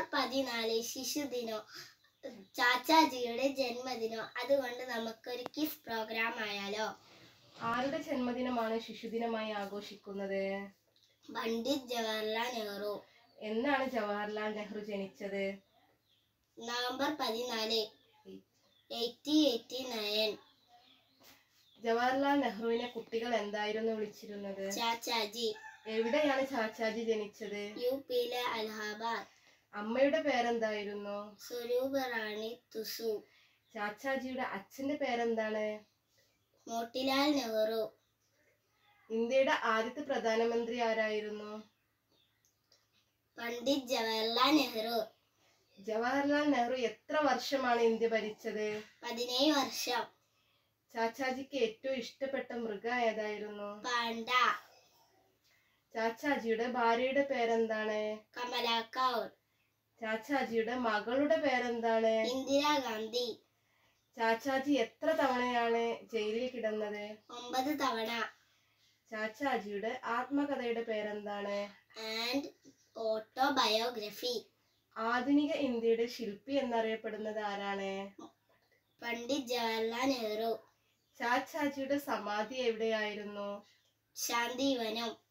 പതിനാല് ശിശുദിനോ ചാച്ചാജിയുടെ ജന്മദിനോ അതുകൊണ്ട് നമുക്കൊരു കിസ് പ്രോഗ്രാം ആയാലോ ആരുടെ ജന്മദിനമാണ് ശിശുദിനമായി ആഘോഷിക്കുന്നത് പണ്ഡിറ്റ് ജവഹർലാൽ നെഹ്റു എന്നാണ് ജവഹർലാൽ നെഹ്റു ജനിച്ചത് നവംബർ പതിനാല് എയ്റ്റി എയ്റ്റി നയൻ ജവഹർലാൽ നെഹ്റുവിനെ കുട്ടികൾ എന്തായിരുന്നു വിളിച്ചിരുന്നത് ചാച്ചാജി എവിടെയാണ് ചാച്ചാജി ജനിച്ചത് യു പിയിലെ അലഹാബാദ് അമ്മയുടെ പേരെന്തായിരുന്നു സ്വരൂപ റാണി തുസു ചാച്ചാജിയുടെ അച്ഛന്റെ പേരെന്താണ് മോട്ടിലാൽ നെഹ്റു ഇന്ത്യയുടെ ആദ്യത്തെ പ്രധാനമന്ത്രി ആരായിരുന്നു പണ്ഡിറ്റ് ജവഹർലാൽ നെഹ്റു ജവഹർലാൽ നെഹ്റു എത്ര വർഷമാണ് ഇന്ത്യ ഭരിച്ചത് പതിനേഴ് വർഷം ചാച്ചാജിക്ക് ഏറ്റവും ഇഷ്ടപ്പെട്ട മൃഗം ഏതായിരുന്നു പാണ്ട ചാച്ചാജിയുടെ ഭാര്യയുടെ പേരെന്താണ് കമല കൗർ ചാച്ചാജിയുടെ മകളുടെ പേരെന്താണ് ഇന്ദിരാഗാന്ധി ചാച്ചാജി എത്ര തവണയാണ് ജയിലിൽ കിടന്നത് ഒമ്പത് തവണ ചാച്ചാജിയുടെ ആത്മകഥയുടെ പേരെന്താണ് ആൻഡ് ഓട്ടോബയോഗ്രഫി ആധുനിക ഇന്ത്യയുടെ ശില്പി എന്നറിയപ്പെടുന്നത് ആരാണ് പണ്ഡിറ്റ് ജവഹർലാൽ നെഹ്റു ചാച്ചാജിയുടെ സമാധി എവിടെയായിരുന്നു ശാന്തിവനം